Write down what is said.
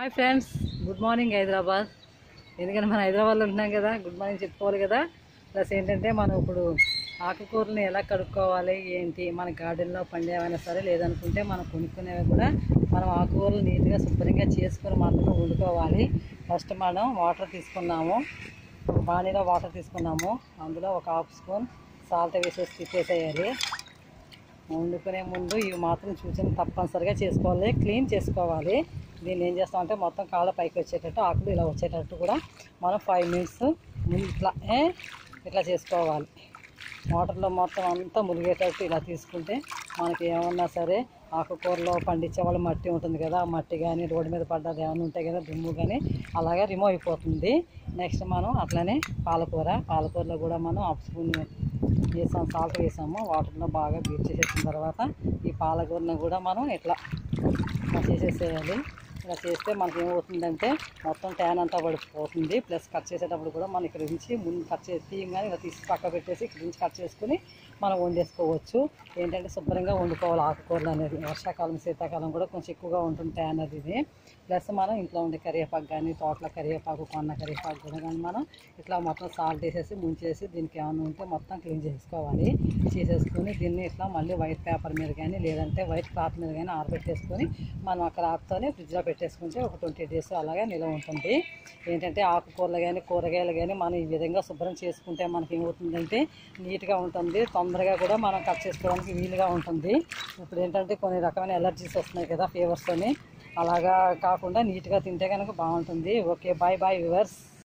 hi friends good morning Hyderabad ఎందుకంటే మనం హైదరాబాద్లో ఉంటున్నాం కదా గుడ్ మార్నింగ్ చెప్పుకోవాలి కదా ప్లస్ ఏంటంటే మనం ఇప్పుడు ఆకుకూరని ఎలా కడుక్కోవాలి ఏంటి మన గార్డెన్లో పండేవైనా సరే లేదనుకుంటే మనం కొనుక్కునేవి కూడా మనం ఆకుకూరలు నీట్గా శుభ్రంగా చేసుకొని మాత్రమే వండుకోవాలి ఫస్ట్ మనం వాటర్ తీసుకున్నాము ఒక బాణీలో వాటర్ తీసుకున్నాము అందులో ఒక హాఫ్ స్పూన్ సాల్ట్ వేసేసి తిప్పేసేయాలి వండుకునే ముందు ఇవి మాత్రం సూచన తప్పనిసరిగా చేసుకోవాలి క్లీన్ చేసుకోవాలి దీన్ని ఏం చేస్తామంటే మొత్తం కాళ్ళ పైకి వచ్చేటట్టు ఆకులు ఇలా వచ్చేటట్టు కూడా మనం ఫైవ్ మినిట్స్ ముందు ఇట్లా ఏ, ఇట్లా చేసుకోవాలి వాటర్లో మొత్తం అంతా ములిగేటట్టు ఇలా తీసుకుంటే మనకి ఏమన్నా సరే ఆకుకూరలో పండించే వాళ్ళ మట్టి ఉంటుంది కదా ఆ మట్టి కానీ రోడ్డు మీద పడ్డది ఏమైనా ఉంటాయి కదా దుమ్ము కానీ అలాగే రిమూవ్ అయిపోతుంది నెక్స్ట్ మనం అట్లనే పాలకూర పాలకూరలో కూడా మనం హాఫ్ స్పూన్ వేసాం సాల్ట్ వేసాము వాటర్లో బాగా బీట్ చేసేసిన తర్వాత ఈ పాలకూరని కూడా మనం ఇట్లా ఇట్లా చేసేసేయాలి ఇలా చేస్తే మనకి ఏమవుతుందంటే మొత్తం ట్యాన్ అంతా పడిపోతుంది ప్లస్ కట్ చేసేటప్పుడు కూడా మనం ఇక్కడ నుంచి ముందు కట్ చేసి తీయంగానే ఇలా తీసి పక్క పెట్టేసి ఇక్కడ నుంచి కట్ చేసుకుని మనం వండేసుకోవచ్చు ఏంటంటే శుభ్రంగా వండుకోవాలి ఆకుకూరలు అనేది వర్షాకాలం శీతాకాలం కూడా కొంచెం ఎక్కువగా ఉంటుంది ట్యాన్ అది ఇది ప్లస్ మనం ఇంట్లో ఉండే కరివేపాకు కానీ తోటల కరివేపాకు కొన్న కరివేపాకు కూడా కానీ మనం ఇట్లా మొత్తం సాల్ట్ వేసేసి ముంచేసి దీనికి ఏమైనా ఉంటే మొత్తం క్లీన్ చేసుకోవాలి చేసేసుకొని దీన్ని ఇట్లా మళ్ళీ వైట్ పేపర్ మీద కానీ లేదంటే వైట్ క్లాత్ మీద కానీ ఆరబెట్టేసుకొని మనం ఆ క్లాత్తోనే ఫ్రిడ్జ్లో పెట్టేసుకుంటే ఒక ట్వంటీ డేస్ అలాగే నిల్వ ఉంటుంది ఏంటంటే ఆకుకూరలు కానీ కూరగాయలు కానీ మనం ఈ విధంగా శుభ్రం చేసుకుంటే మనకి ఏమవుతుందంటే నీట్గా ఉంటుంది తొందరగా కూడా మనం కట్ చేసుకోవడానికి వీలుగా ఉంటుంది ఇప్పుడు ఏంటంటే కొన్ని రకమైన ఎలర్జీస్ వస్తున్నాయి కదా ఫీవర్స్ అని అలాగా కాకుండా నీట్గా తింటే కనుక బాగుంటుంది ఓకే బాయ్ బాయ్ వివర్స్